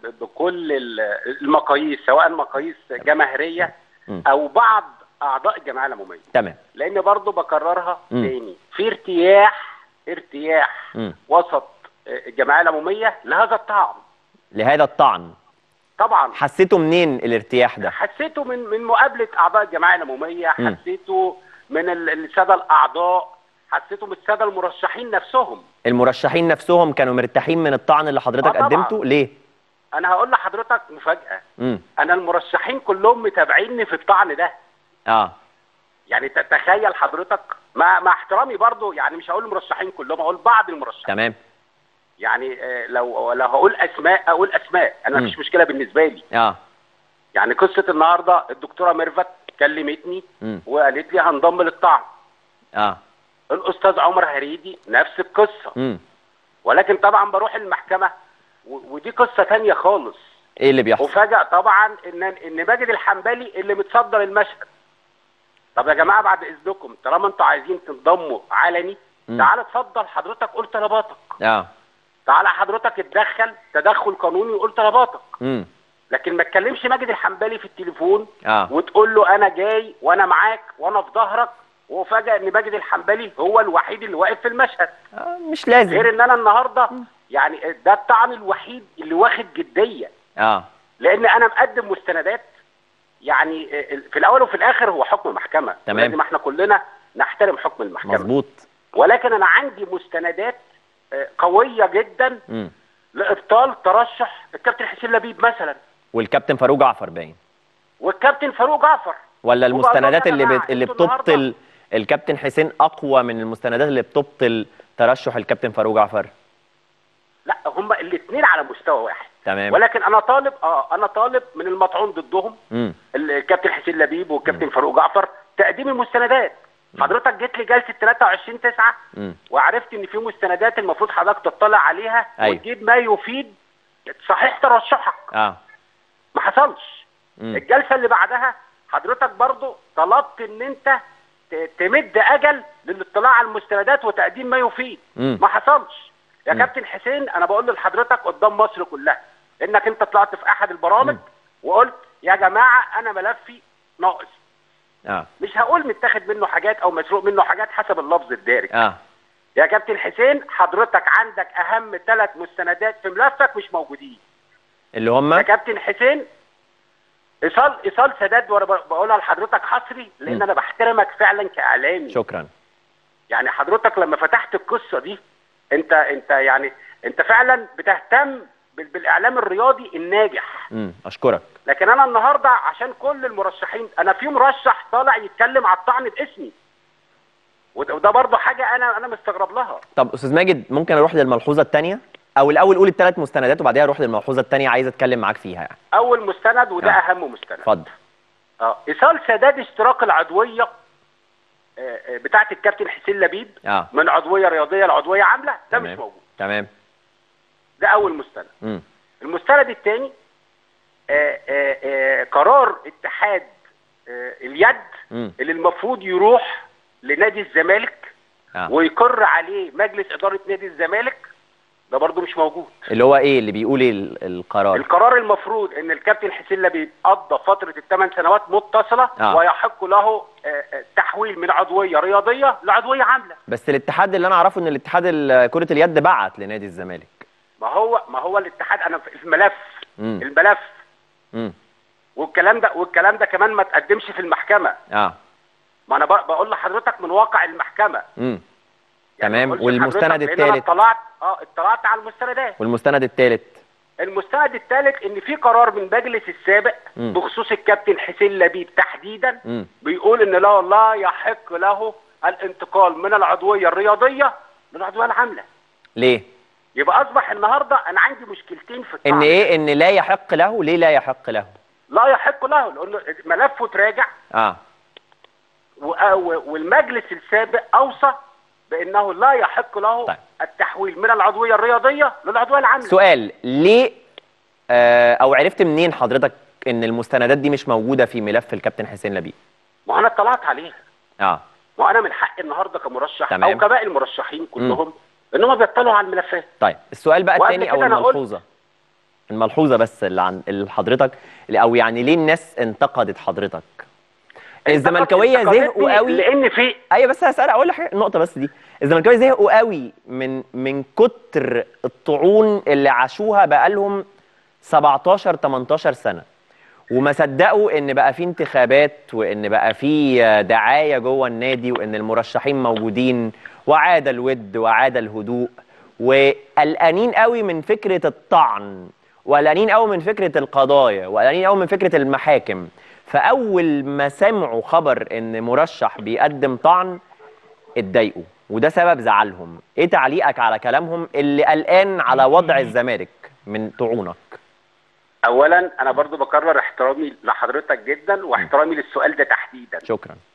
ب- بكل ال- المقاييس سواء مقاييس جماهيريه مم. او بعض اعضاء الجمعيه العموميه تمام لان برضو بكررها مم. تاني في ارتياح ارتياح مم. وسط الجمعيه العموميه لهذا الطعن لهذا الطعن طبعا حسيته منين الارتياح ده حسيته من من مقابله اعضاء الجمعيه العموميه مم. حسيته من ال- الساده الاعضاء حسيته من الساده المرشحين نفسهم المرشحين نفسهم كانوا مرتاحين من الطعن اللي حضرتك آه طبعاً. قدمته ليه انا هقول لحضرتك مفاجاه امم انا المرشحين كلهم متابعيني في الطعن ده اه يعني ت- تخيل حضرتك مع مع احترامي برضو يعني مش هقول المرشحين كلهم هقول بعض المرشحين تمام يعني آه، لو لو هقول اسماء اقول اسماء انا مم. مفيش مشكله بالنسبه لي اه يعني قصه النهارده الدكتوره ميرفت كلمتني امم وقالت لي هنضم للطعن اه الاستاذ عمر هريدي نفس القصه امم ولكن طبعا بروح المحكمه و- ودي قصه تانية خالص ايه اللي بيحصل وفاجأ طبعا ان ان ماجد الحنبلي اللي متصدر المشهد طب يا جماعه بعد اذنكم طالما انتوا عايزين تنضموا علني مم. تعال اتفضل حضرتك قول طلباتك اه تعال حضرتك اتدخل تدخل قانوني وقول طلباتك امم لكن ما تكلمش ماجد الحنبلي في التليفون اه وتقول له انا جاي وانا معاك وانا في ظهرك وفجأة ان ماجد الحنبلي هو الوحيد اللي واقف في المشهد آه، مش لازم غير ان انا النهارده يعني ده الطعن الوحيد اللي واخد جديه اه لان انا مقدم مستندات يعني في الاول وفي الاخر هو حكم محكمه تمام. لازم احنا كلنا نحترم حكم المحكمه مظبوط ولكن انا عندي مستندات آه، قويه جدا امم لابطال ترشح الكابتن حسين لبيب مثلا والكابتن فاروق جعفر باين والكابتن فاروق جعفر ولا وبقول المستندات يا اللي جماعة، بت... اللي انتوا بتبطل الكابتن حسين اقوى من المستندات اللي بتبطل ترشح الكابتن فاروق جعفر لا هما الاثنين على مستوى واحد تمام ولكن انا طالب اه انا طالب من المطعون ضدهم امم الكابتن حسين لبيب والكابتن فاروق جعفر تقديم المستندات حضرتك جيت لي جلسه 23 9 امم وعرفت ان في مستندات المفروض حضرتك تطلع عليها أيوة. وتجيب ما يفيد صحيح ترشحك اه ما حصلش مم. الجلسه اللي بعدها حضرتك برضو طلبت ان انت ت- تمد اجل للاطلاع على المستندات وتقديم ما يفيد مم. ما حصلش يا مم. كابتن حسين انا بقول لحضرتك قدام مصر كلها انك انت طلعت في احد البرامج مم. وقلت يا جماعه انا ملفي ناقص اه مش هقول متاخد منه حاجات او مسروق منه حاجات حسب اللفظ الدارج اه يا كابتن حسين حضرتك عندك اهم ثلاث مستندات في ملفك مش موجودين اللي هم يا كابتن حسين ايصال ايصال سداد وانا ب- بقولها لحضرتك حصري لان مم. انا بحترمك فعلا كاعلامي شكرا يعني حضرتك لما فتحت القصه دي انت انت يعني انت فعلا بتهتم بال- بالاعلام الرياضي الناجح امم اشكرك لكن انا النهارده عشان كل المرشحين انا في مرشح طالع يتكلم على الطعن باسمي وده وده برضه حاجه انا انا مستغرب لها طب استاذ ماجد ممكن اروح للملحوظه الثانيه او الاول قول الثلاث مستندات وبعديها اروح للملحوظه الثانيه عايز اتكلم معاك فيها يعني اول مستند وده آه. اهم مستند اتفضل اه ايصال سداد اشتراك العضويه آه، آه، بتاعه الكابتن حسين لبيب اه من عضويه رياضيه لعضويه عامله ده مش تمام. موجود تمام ده اول مستند امم المستند الثاني قرار اتحاد آه، اليد امم اللي المفروض يروح لنادي الزمالك اه ويقر عليه مجلس اداره نادي الزمالك ده برضو مش موجود اللي هو ايه اللي بيقول ايه ال- القرار القرار المفروض ان الكابتن حسين لبيب قضى فتره الثمان سنوات متصله آه. ويحق له آه، آه، تحويل من عضويه رياضيه لعضويه عامله بس الاتحاد اللي انا اعرفه ان الاتحاد ال- كره اليد بعت لنادي الزمالك ما هو ما هو الاتحاد انا في الملف امم الملف امم والكلام ده والكلام ده كمان ما تقدمش في المحكمه اه ما انا بق- بقول لحضرتك من واقع المحكمه امم يعني تمام. ما بقولش والمستند لحضرتك لأن انا التالت؟ اطلعت اه اطلعت على المستندات والمستند الثالث المستند الثالث ان في قرار من مجلس السابق مم. بخصوص الكابتن حسين لبيب تحديدا امم بيقول ان لا لا يحق له الانتقال من العضويه الرياضيه للعضويه العامله ليه يبقى اصبح النهارده انا عندي مشكلتين في الطعن ان ايه ان لا يحق له ليه لا يحق له لا يحق له لانه ملفه تراجع اه و- و- والمجلس السابق اوصى بانه لا يحق له طيب. التحويل من العضويه الرياضيه للعضويه العامله سؤال ليه آه او عرفت منين حضرتك ان المستندات دي مش موجوده في ملف الكابتن حسين لبيب ما انا اطلعت عليها اه ما انا من حقي النهارده كمرشح تمام. او كباقي المرشحين كلهم ان هم بيطلعوا على الملفات طيب السؤال بقى وقبل الثاني او كده أنا قلت- الملحوظه الملحوظه بس اللي عن اللي حضرتك او يعني ليه الناس انتقدت حضرتك الزملكاويه انتقدتني زهقوا قوي لان في ايوه بس هسأل اقول لك حاجة- النقطه بس دي الزملكاويه زهقوا قوي من من كتر الطعون اللي عاشوها بقالهم 17 18 سنه وما صدقوا ان بقى في انتخابات وان بقى في دعايه جوه النادي وان المرشحين موجودين وعاد الود وعاد الهدوء وقلقانين قوي من فكره الطعن وقلقانين قوي من فكره القضايا وقلقانين قوي من فكره المحاكم فاول ما سمعوا خبر ان مرشح بيقدم طعن اتضايقوا وده سبب زعلهم ايه تعليقك على كلامهم اللي قلقان على وضع الزمالك من طعونك اولا انا برضو بكرر احترامي لحضرتك جدا واحترامي للسؤال ده تحديدا شكرا